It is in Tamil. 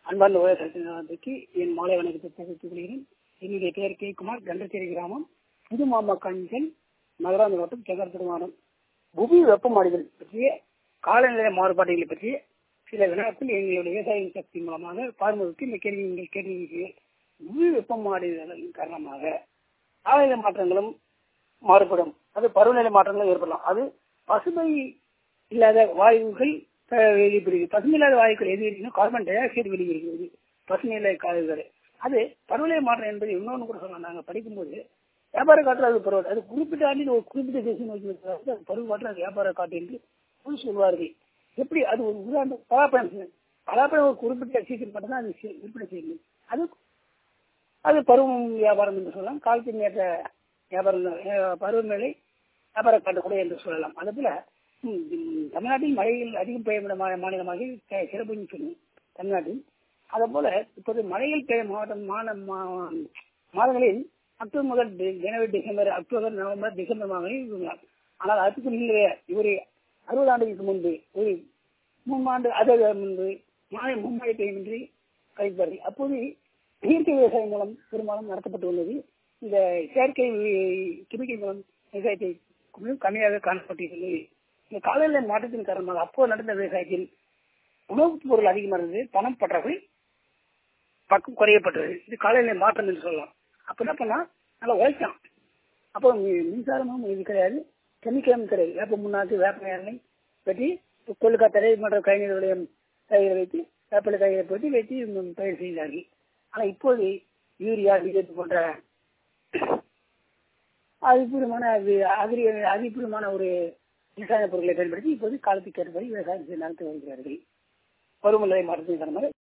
அன்பார்ந்த விவசாயத்திற்கு என் மாலை வணக்கத்தை தெரிவித்துக் கொள்கிறேன் என்னுடைய பெயர் கே குமார் கண்டச்சேரி கிராமம் புது மாமா கஞ்சன் நகராந்த மாவட்டம் செங்கற்பட்டு மாவட்டம் புவி வெப்பமாடுதல் பற்றிய காலநிலை மாறுபாடுகளை பற்றிய சில வினாக்கள் எங்களுடைய விவசாய சக்தி மூலமாக பார்மருக்கு இந்த கேள்வி நீங்கள் கேட்டிருக்கிறீர்கள் புவி வெப்பமாடுதலின் காரணமாக காலநிலை மாற்றங்களும் மாறுபடும் அது பருவநிலை மாற்றங்களும் ஏற்படலாம் அது பசுமை இல்லாத வாயுகள் வெளிப்படுகிறது பசுமை இல்லாத வாயுக்கள் எது இருக்குன்னா கார்பன் டை ஆக்சைடு வெளியிடுகிறது பசுமை இல்லாத காயுகள் அது பருவநிலை மாற்றம் என்பது இன்னொன்று கூட சொல்லலாம் நாங்கள் படிக்கும்போது வியாபார காற்று அது பருவம் அது குறிப்பிட்ட ஆண்டில் ஒரு குறிப்பிட்ட தேசிய நோக்கி அது பருவ காற்று அது வியாபார காற்று என்று சொல்வார்கள் எப்படி அது ஒரு உதாரணம் பலாப்பழம் பலாப்பழம் ஒரு குறிப்பிட்ட சீசன் மட்டும்தான் அது விற்பனை செய்யணும் அது அது பருவம் வியாபாரம் என்று சொல்லலாம் காலத்தின் ஏற்ற வியாபாரம் பருவநிலை வியாபார காட்டக்கூட என்று சொல்லலாம் அதே போல தமிழ்நாட்டில் மழையில் அதிகம் பெய்ய மாநிலமாக சிறப்புன்னு சொன்னோம் தமிழ்நாட்டில் அதே போல இப்போது மழையில் பெய்ய மாவட்டம் மாதங்களில் அக்டோபர் முதல் ஜனவரி டிசம்பர் அக்டோபர் நவம்பர் டிசம்பர் மாதங்களில் ஆனால் அதுக்கு முன்பே ஒரு அறுபது ஆண்டுகளுக்கு முன்பு ஒரு மூணு ஆண்டு அதை முன்பு மழை மும்மழை பெய்யுமின்றி கழிப்பார்கள் அப்போது இயற்கை விவசாயம் மூலம் பெரும்பாலும் நடத்தப்பட்டு உள்ளது இந்த செயற்கை கெமிக்கல் மூலம் விவசாயத்தை கம்மியாக காணப்பட்டுள்ளது இந்த காலநிலை மாற்றத்தின் காரணமாக அப்போ நடந்த விவசாயத்தில் உணவுப் பொருள் அதிகமாக இருந்தது பணம் பற்றாக்குறை பக்கம் குறையப்பட்டது இது காலநிலை மாற்றம் என்று சொல்லலாம் அப்ப என்ன பண்ணா நல்லா உழைச்சான் அப்போ மின்சாரமும் இது கிடையாது கெமிக்கலும் கிடையாது வேப்ப முன்னாக்கு வேப்ப எண்ணெய் வெட்டி கொள்ளுக்காத்தரை மற்ற கைநீர் விளையம் கையில் வைத்து வேப்பிலை கையை போட்டு வெட்டி பயிர் செய்தார்கள் ஆனால் இப்போது யூரியா டிஜெட் போன்ற அதிபூர்வமான அதிரி அதிபூர்வமான ஒரு விவசாய பொருட்களை பயன்படுத்தி இப்போது காலத்துக்கு ஏற்படி விவசாயம் நடத்தி வருகிறார்கள் பருவநிலை மாற்றத்தின் காரணமாக